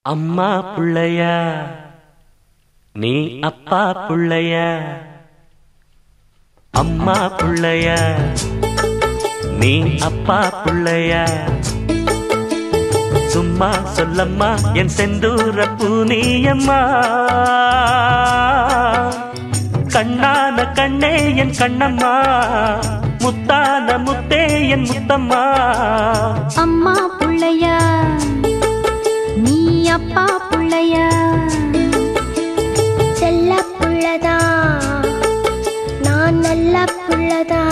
அம்மா புள்ளையா நீ அப்பா புள்ளையா அம்மா புள்ளையா நீ அப்பா புள்ளையா சும்மா சொல்லம்மா என் செந்தூர பூனியம்மா கண்ணான கண்ணே என் கண்ணம்மா முத்தான முத்தே என் முத்தம்மா அம்மா புள்ளையா நீ அப்பா புள்ளையா செல்ல புள்ளதா நான் நல்ல புள்ளதா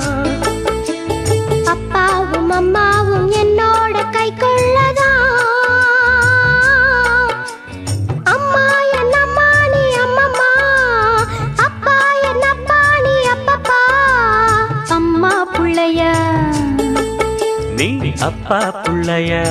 அப்பாவும் அம்மாவும் என்னோட கை கொள்ளதா அம்மா என் அம்மா நீ அம்மம்மா அப்பா என் அப்பா நீ அப்பப்பா அம்மா புள்ளையா நீ அப்பா புள்ளையா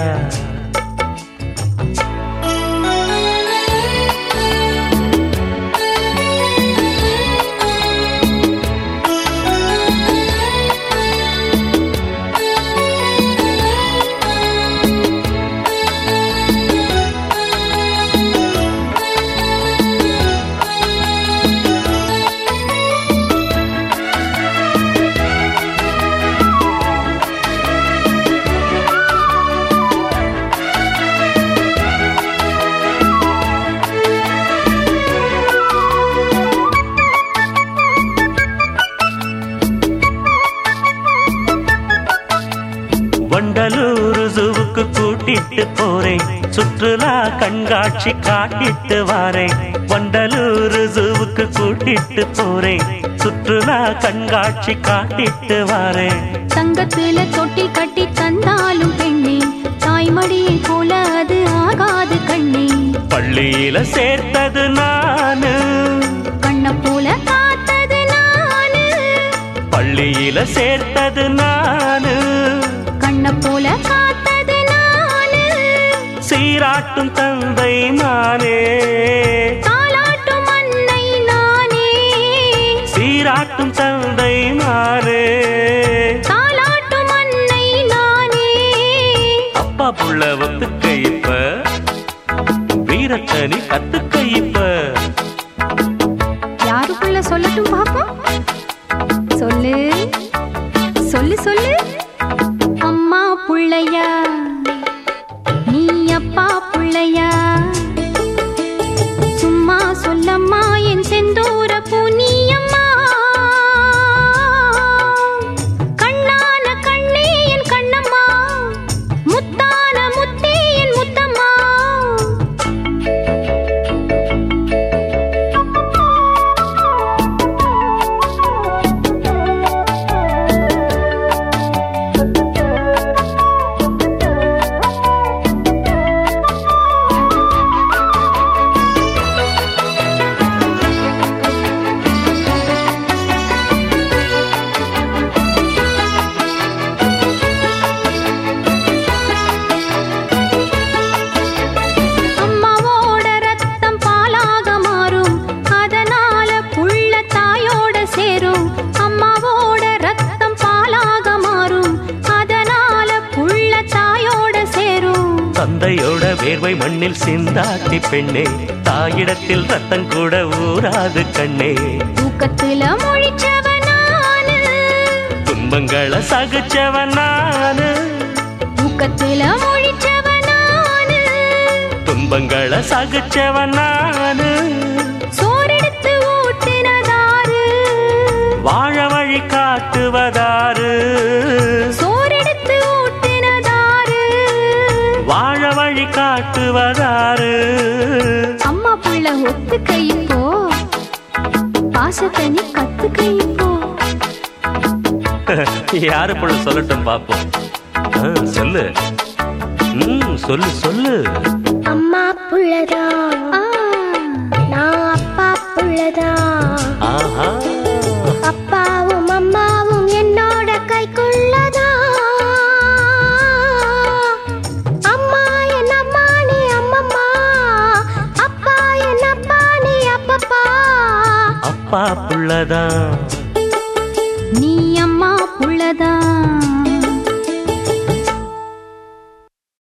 வண்டலூர் ஜூவுக்கு கூட்டிட்டு போறேன் சுற்றுலா கண்காட்சி காட்டிட்டு வாரேன் வண்டலூர் ஜூவுக்கு கூட்டிட்டு போறேன் சுற்றுலா கண்காட்சி காட்டிட்டு வாரேன் தங்கத்துல தொட்டி கட்டி தந்தாலும் பெண்ணே தாய்மடியை போல அது ஆகாது கண்ணே பள்ளியில சேர்த்தது நானு கண்ண போல காத்தது நானு பள்ளியில சேர்த்தது நானு கண்ண போல காத்தது நானு சீராட்டும் தந்தை மானே தாலாட்டும் அன்னை நானே சீராட்டும் தந்தை மானே தாலாட்டும் அன்னை நானே அப்பா புள்ள ஒத்துக்க இப்ப வீரத்தனி கத்துக்க இப்ப யாருக்குள்ள சொல்லட்டும் பாப்போம் சொல்லு சொல்லு சொல்லு அம்மா புள்ளையா நீ அப்பா புள்ளையா சும்மா சொல்லம்மா என் செந்தூர பூனியம்மா கண்ணான கண்ணே என் கண்ணம்மா முத்தான முத்தே என் முத்தம்மா அம்மாவோட ரத்தம் பாலாக மாறும் அதனால புள்ள தாயோட சேரும் அம்மாவோட ரத்தம் பாலாக மாறும் அதனால புள்ள தாயோட சேரும் தந்தையோட வேர்வை மண்ணில் சிந்தாட்டி பெண்ணே தாயிடத்தில் ரத்தம் கூட ஊராது கண்ணே தூக்கத்துல மொழிச்சவனானு துன்பங்களை சகிச்சவன் நானு தூக்கத்துல மொழிச்சவனானு துன்பங்களை சகிச்சவன் நானு சோறெடுத்து ஊட்டுனதாரு வாழ வழி காட்டுவதாரு சோறெடுத்து ஊட்டுனதாரு வாழ வழி காட்டுவதாரு அம்மா புள்ள ஒத்துக்க இப்போ பாசத்தை நீ கத்துக்க இப்போ யாரு புள்ள சொல்லட்டும் பாப்போம் ஆ, சொல்லு ம் சொல்லு சொல்லு அம்மா புள்ளதா ஆ, நான் அப்பா புள்ளதா ஆஹா அப்பாவும் அம்மாவும் என்னோட கை கொள்ளதா அம்மா என் அம்மா நீ அம்மம்மா அப்பா என் அப்பா நீ அப்பப்பா அப்பா புள்ளதான் நீ அம்மா புள்ளதான்